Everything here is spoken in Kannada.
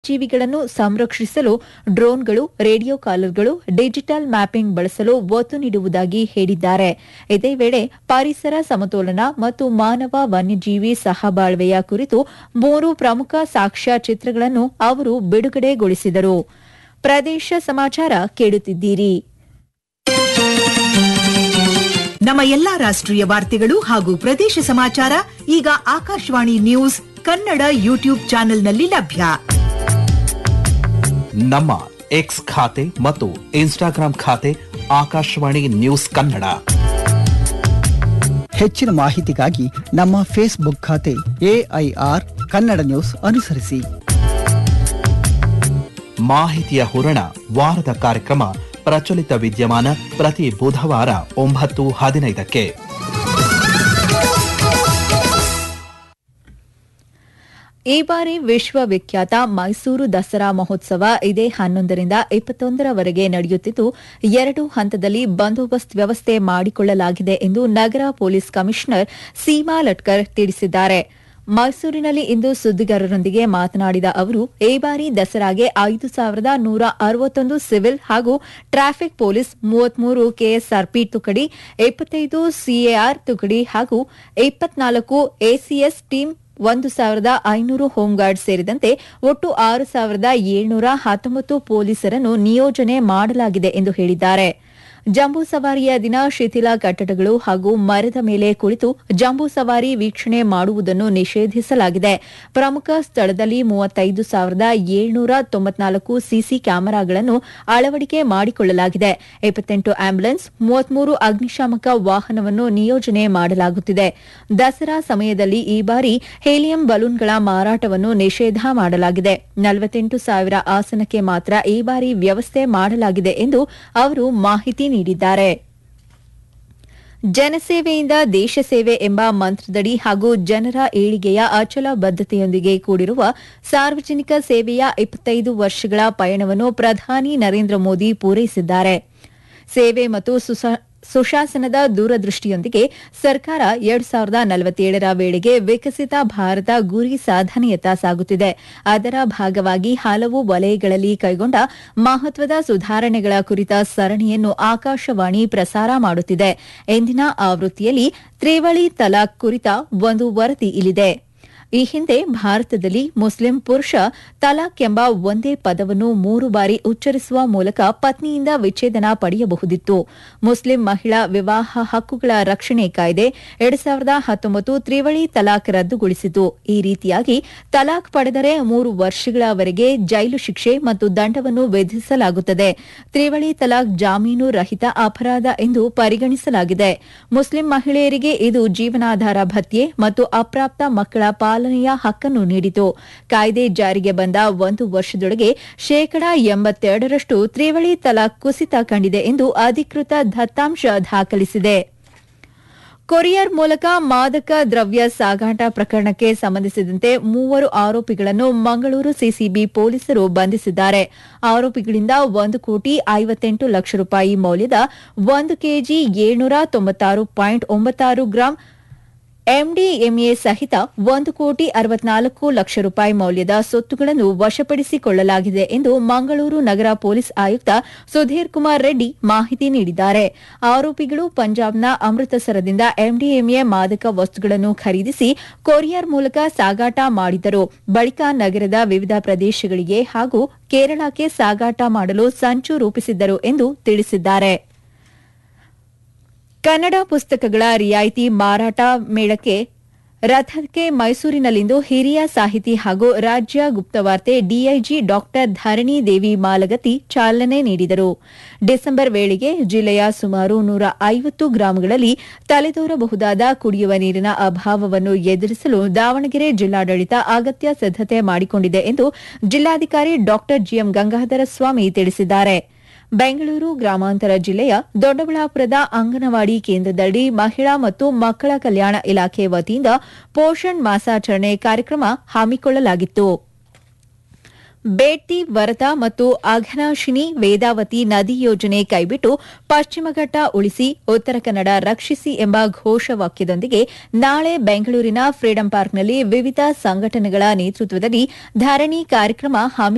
ಜೀವಿಗಳನ್ನು ಸಂರಕ್ಷಿಸಲು ಡ್ರೋನ್ಗಳು ರೇಡಿಯೋ ಕಾಲರ್ಗಳು ಡಿಜಿಟಲ್ ಮ್ಯಾಪಿಂಗ್ ಬಳಸಲು ಒತ್ತು ನೀಡುವುದಾಗಿ ಹೇಳಿದ್ದಾರೆ ಇದೇ ವೇಳೆ ಪರಿಸರ ಸಮತೋಲನ ಮತ್ತು ಮಾನವ ವನ್ಯಜೀವಿ ಸಹಬಾಳ್ವೆಯ ಕುರಿತು ಮೂರು ಪ್ರಮುಖ ಸಾಕ್ಷ್ಯಚಿತ್ರಗಳನ್ನು ಅವರು ಬಿಡುಗಡೆಗೊಳಿಸಿದರು ಪ್ರದೇಶ ಸಮಾಚಾರ ಕೇಳುತ್ತಿದ್ದೀರಿ ನಮ್ಮ ಎಲ್ಲಾ ರಾಷ್ಟ್ರೀಯ ವಾರ್ತೆಗಳು ಹಾಗೂ ಪ್ರದೇಶ ಸಮಾಚಾರ ಈಗ ಆಕಾಶವಾಣಿ ನ್ಯೂಸ್ ಕನ್ನಡ ಯೂಟ್ಯೂಬ್ ಚಾನೆಲ್ನಲ್ಲಿ ಲಭ್ಯ ನಮ್ಮ ಎಕ್ಸ್ ಖಾತೆ ಮತ್ತು ಇನ್ಸ್ಟಾಗ್ರಾಂ ಖಾತೆ ಆಕಾಶವಾಣಿ ನ್ಯೂಸ್ ಕನ್ನಡ ಹೆಚ್ಚಿನ ಮಾಹಿತಿಗಾಗಿ ನಮ್ಮ ಫೇಸ್ಬುಕ್ ಖಾತೆ ಎಐಆರ್ ಕನ್ನಡ ನ್ಯೂಸ್ ಅನುಸರಿಸಿ ಮಾಹಿತಿಯ ಹೂರಣ ವಾರದ ಕಾರ್ಯಕ್ರಮ ಪ್ರಚಲಿತ ವಿದ್ಯಮಾನ ಪ್ರತಿ ಬುಧವಾರ ಒಂಬತ್ತು ಹದಿನೈದಕ್ಕೆ ಈ ಬಾರಿ ವಿಶ್ವವಿಖ್ಯಾತ ಮೈಸೂರು ದಸರಾ ಮಹೋತ್ಸವ ಇದೇ ಹನ್ನೊಂದರಿಂದ ಇಪ್ಪತ್ತೊಂದರವರೆಗೆ ನಡೆಯುತ್ತಿದ್ದು ಎರಡು ಹಂತದಲ್ಲಿ ಬಂದೋಬಸ್ತ್ ವ್ಯವಸ್ಥೆ ಮಾಡಿಕೊಳ್ಳಲಾಗಿದೆ ಎಂದು ನಗರ ಪೊಲೀಸ್ ಕಮಿಷನರ್ ಸೀಮಾ ಲಟ್ಕರ್ ತಿಳಿಸಿದ್ದಾರೆ ಮೈಸೂರಿನಲ್ಲಿ ಇಂದು ಸುದ್ದಿಗಾರರೊಂದಿಗೆ ಮಾತನಾಡಿದ ಅವರು ಈ ಬಾರಿ ದಸರಾಗೆ ಐದು ಸಾವಿರದ ನೂರ ಅರವತ್ತೊಂದು ಸಿವಿಲ್ ಹಾಗೂ ಟ್ರಾಫಿಕ್ ಪೊಲೀಸ್ ಮೂವತ್ಮೂರು ಕೆಎಸ್ಆರ್ಪಿ ತುಕಡಿ ಇಪ್ಪತ್ತೈದು ಸಿಎಆರ್ ತುಕಡಿ ಹಾಗೂ ಇಪ್ಪತ್ನಾಲ್ಕು ಎಸಿಎಸ್ ಟೀಮ್ ಒಂದು ಸಾವಿರದ ಐನೂರು ಹೋಂಗಾರ್ಡ್ ಸೇರಿದಂತೆ ಒಟ್ಟು ಆರು ಸಾವಿರದ ಏಳ್ನೂರ ಹತ್ತೊಂಬತ್ತು ಪೊಲೀಸರನ್ನು ನಿಯೋಜನೆ ಮಾಡಲಾಗಿದೆ ಎಂದು ಹೇಳಿದ್ದಾರೆ ಜಂಬೂ ಸವಾರಿಯ ದಿನ ಶಿಥಿಲ ಕಟ್ಟಡಗಳು ಹಾಗೂ ಮರದ ಮೇಲೆ ಕುಳಿತು ಜಂಬೂ ಸವಾರಿ ವೀಕ್ಷಣೆ ಮಾಡುವುದನ್ನು ನಿಷೇಧಿಸಲಾಗಿದೆ ಪ್ರಮುಖ ಸ್ಥಳದಲ್ಲಿ ಮೂವತ್ತೈದು ಸಾವಿರದ ಏಳ್ನೂರ ತೊಂಬತ್ನಾಲ್ಕು ಸಿಸಿ ಕ್ಯಾಮೆರಾಗಳನ್ನು ಅಳವಡಿಕೆ ಮಾಡಿಕೊಳ್ಳಲಾಗಿದೆ ಇಪ್ಪತ್ತೆಂಟು ಆಂಬ್ಯುಲೆನ್ಸ್ ಮೂವತ್ಮೂರು ಅಗ್ನಿಶಾಮಕ ವಾಹನವನ್ನು ನಿಯೋಜನೆ ಮಾಡಲಾಗುತ್ತಿದೆ ದಸರಾ ಸಮಯದಲ್ಲಿ ಈ ಬಾರಿ ಹೇಲಿಯಂ ಬಲೂನ್ಗಳ ಮಾರಾಟವನ್ನು ನಿಷೇಧ ಮಾಡಲಾಗಿದೆ ನಲವತ್ತೆಂಟು ಸಾವಿರ ಆಸನಕ್ಕೆ ಮಾತ್ರ ಈ ಬಾರಿ ವ್ಯವಸ್ಥೆ ಮಾಡಲಾಗಿದೆ ಎಂದು ಅವರು ಮಾಹಿತಿ ನೀಡಿದ್ದಾರೆ ಜನಸೇವೆಯಿಂದ ದೇಶ ಸೇವೆ ಎಂಬ ಮಂತ್ರದಡಿ ಹಾಗೂ ಜನರ ಏಳಿಗೆಯ ಅಚಲ ಬದ್ಧತೆಯೊಂದಿಗೆ ಕೂಡಿರುವ ಸಾರ್ವಜನಿಕ ಸೇವೆಯ ಇಪ್ಪತ್ತೈದು ವರ್ಷಗಳ ಪಯಣವನ್ನು ಪ್ರಧಾನಿ ನರೇಂದ್ರ ಮೋದಿ ಪೂರೈಸಿದ್ದಾರೆ ಸೇವೆ ಮತ್ತು ಸುಸ- ಸುಶಾಸನದ ದೂರದೃಷ್ಟಿಯೊಂದಿಗೆ ಸರ್ಕಾರ ಎರಡ್ ಸಾವಿರದ ನಲವತ್ತೇಳರ ವೇಳೆಗೆ ವಿಕಸಿತ ಭಾರತ ಗುರಿ ಸಾಧನೆಯತ್ತ ಸಾಗುತ್ತಿದೆ ಅದರ ಭಾಗವಾಗಿ ಹಲವು ವಲಯಗಳಲ್ಲಿ ಕೈಗೊಂಡ ಮಹತ್ವದ ಸುಧಾರಣೆಗಳ ಕುರಿತ ಸರಣಿಯನ್ನು ಆಕಾಶವಾಣಿ ಪ್ರಸಾರ ಮಾಡುತ್ತಿದೆ ಇಂದಿನ ಆವೃತ್ತಿಯಲ್ಲಿ ತ್ರಿವಳಿ ತಲಾಕ್ ಕುರಿತ ಒಂದು ವರದಿ ಇಲ್ಲಿದೆ ಈ ಹಿಂದೆ ಭಾರತದಲ್ಲಿ ಮುಸ್ಲಿಂ ಪುರುಷ ತಲಾಕ್ ಎಂಬ ಒಂದೇ ಪದವನ್ನು ಮೂರು ಬಾರಿ ಉಚ್ಚರಿಸುವ ಮೂಲಕ ಪತ್ನಿಯಿಂದ ವಿಚ್ಛೇದನ ಪಡೆಯಬಹುದಿತ್ತು ಮುಸ್ಲಿಂ ಮಹಿಳಾ ವಿವಾಹ ಹಕ್ಕುಗಳ ರಕ್ಷಣೆ ಕಾಯ್ದೆ ಎರಡ್ ಸಾವಿರದ ಹತ್ತೊಂಬತ್ತು ತ್ರಿವಳಿ ತಲಾಕ್ ರದ್ದುಗೊಳಿಸಿತು ಈ ರೀತಿಯಾಗಿ ತಲಾಕ್ ಪಡೆದರೆ ಮೂರು ವರ್ಷಗಳವರೆಗೆ ಜೈಲು ಶಿಕ್ಷೆ ಮತ್ತು ದಂಡವನ್ನು ವಿಧಿಸಲಾಗುತ್ತದೆ ತ್ರಿವಳಿ ತಲಾಕ್ ಜಾಮೀನು ರಹಿತ ಅಪರಾಧ ಎಂದು ಪರಿಗಣಿಸಲಾಗಿದೆ ಮುಸ್ಲಿಂ ಮಹಿಳೆಯರಿಗೆ ಇದು ಜೀವನಾಧಾರ ಭತ್ಯೆ ಮತ್ತು ಅಪ್ರಾಪ್ತ ಮಕ್ಕಳ ಪಾಲನೆಯ ಹಕ್ಕನ್ನು ನೀಡಿತು ಕಾಯ್ದೆ ಜಾರಿಗೆ ಬಂದ ಒಂದು ವರ್ಷದೊಳಗೆ ಶೇಕಡಾ ಎಂಬತ್ತೆರಡರಷ್ಟು ತ್ರಿವಳಿ ತಲಾಕ್ ಕುಸಿತ ಕಂಡಿದೆ ಎಂದು ಅಧಿಕೃತ ದತ್ತಾಂಶ ದಾಖಲಿಸಿದೆ ಕೊರಿಯರ್ ಮೂಲಕ ಮಾದಕ ದ್ರವ್ಯ ಸಾಗಾಟ ಪ್ರಕರಣಕ್ಕೆ ಸಂಬಂಧಿಸಿದಂತೆ ಮೂವರು ಆರೋಪಿಗಳನ್ನು ಮಂಗಳೂರು ಸಿಸಿಬಿ ಪೊಲೀಸರು ಬಂಧಿಸಿದ್ದಾರೆ ಆರೋಪಿಗಳಿಂದ ಒಂದು ಕೋಟಿ ಐವತ್ತೆಂಟು ಲಕ್ಷ ರೂಪಾಯಿ ಮೌಲ್ಯದ ಒಂದು ಕೆಜಿ ಏಳ್ನೂರ ತೊಂಬತ್ತಾರು ಪಾಯಿಂಟ್ ಒಂಬತ್ತಾರು ಗ್ರಾಂ ಎಂಡಿಎಂಎ ಸಹಿತ ಒಂದು ಕೋಟಿ ಅರವತ್ನಾಲ್ಕು ಲಕ್ಷ ರೂಪಾಯಿ ಮೌಲ್ಯದ ಸೊತ್ತುಗಳನ್ನು ವಶಪಡಿಸಿಕೊಳ್ಳಲಾಗಿದೆ ಎಂದು ಮಂಗಳೂರು ನಗರ ಪೊಲೀಸ್ ಆಯುಕ್ತ ಸುಧೀರ್ ಕುಮಾರ್ ರೆಡ್ಡಿ ಮಾಹಿತಿ ನೀಡಿದ್ದಾರೆ ಆರೋಪಿಗಳು ಪಂಜಾಬ್ನ ಅಮೃತಸರದಿಂದ ಎಂಡಿಎಂಎ ಮಾದಕ ವಸ್ತುಗಳನ್ನು ಖರೀದಿಸಿ ಕೊರಿಯರ್ ಮೂಲಕ ಸಾಗಾಟ ಮಾಡಿದ್ದರು ಬಳಿಕ ನಗರದ ವಿವಿಧ ಪ್ರದೇಶಗಳಿಗೆ ಹಾಗೂ ಕೇರಳಕ್ಕೆ ಸಾಗಾಟ ಮಾಡಲು ಸಂಚು ರೂಪಿಸಿದ್ದರು ಎಂದು ತಿಳಿಸಿದ್ದಾರೆ ಕನ್ನಡ ಪುಸ್ತಕಗಳ ರಿಯಾಯಿತಿ ಮಾರಾಟ ಮೇಳಕ್ಕೆ ರಥಕ್ಕೆ ಮೈಸೂರಿನಲ್ಲಿಂದು ಹಿರಿಯ ಸಾಹಿತಿ ಹಾಗೂ ರಾಜ್ಯ ಗುಪ್ತವಾರ್ತೆ ಡಿಐಜಿ ಡಾಕ್ಟರ್ ಧರಣಿ ದೇವಿ ಮಾಲಗತಿ ಚಾಲನೆ ನೀಡಿದರು ಡಿಸೆಂಬರ್ ವೇಳೆಗೆ ಜಿಲ್ಲೆಯ ಸುಮಾರು ನೂರ ಐವತ್ತು ಗ್ರಾಮಗಳಲ್ಲಿ ತಲೆದೋರಬಹುದಾದ ಕುಡಿಯುವ ನೀರಿನ ಅಭಾವವನ್ನು ಎದುರಿಸಲು ದಾವಣಗೆರೆ ಜಿಲ್ಲಾಡಳಿತ ಅಗತ್ಯ ಸಿದ್ದತೆ ಮಾಡಿಕೊಂಡಿದೆ ಎಂದು ಜಿಲ್ಲಾಧಿಕಾರಿ ಡಾಕ್ಟರ್ ಜಿಎಂ ಗಂಗಾಧರ ಸ್ವಾಮಿ ತಿಳಿಸಿದ್ದಾರೆ ಬೆಂಗಳೂರು ಗ್ರಾಮಾಂತರ ಜಿಲ್ಲೆಯ ದೊಡ್ಡಬಳ್ಳಾಪುರದ ಅಂಗನವಾಡಿ ಕೇಂದ್ರದಲ್ಲಿ ಮಹಿಳಾ ಮತ್ತು ಮಕ್ಕಳ ಕಲ್ಯಾಣ ಇಲಾಖೆ ವತಿಯಿಂದ ಪೋಷಣ್ ಮಾಸಾಚರಣೆ ಕಾರ್ಯಕ್ರಮ ಹಮ್ಮಿಕೊಳ್ಳಲಾಗಿತ್ತು ಬೇಟ್ತಿ ವರದಾ ಮತ್ತು ಅಘನಾಶಿನಿ ವೇದಾವತಿ ನದಿ ಯೋಜನೆ ಕೈಬಿಟ್ಟು ಪಶ್ಚಿಮಘಟ್ಟ ಉಳಿಸಿ ಉತ್ತರ ಕನ್ನಡ ರಕ್ಷಿಸಿ ಎಂಬ ಘೋಷವಾಕ್ಯದೊಂದಿಗೆ ನಾಳೆ ಬೆಂಗಳೂರಿನ ಫ್ರೀಡಂ ಪಾರ್ಕ್ನಲ್ಲಿ ವಿವಿಧ ಸಂಘಟನೆಗಳ ನೇತೃತ್ವದಲ್ಲಿ ಧರಣಿ ಕಾರ್ಯಕ್ರಮ ಹಮ್ಮಿ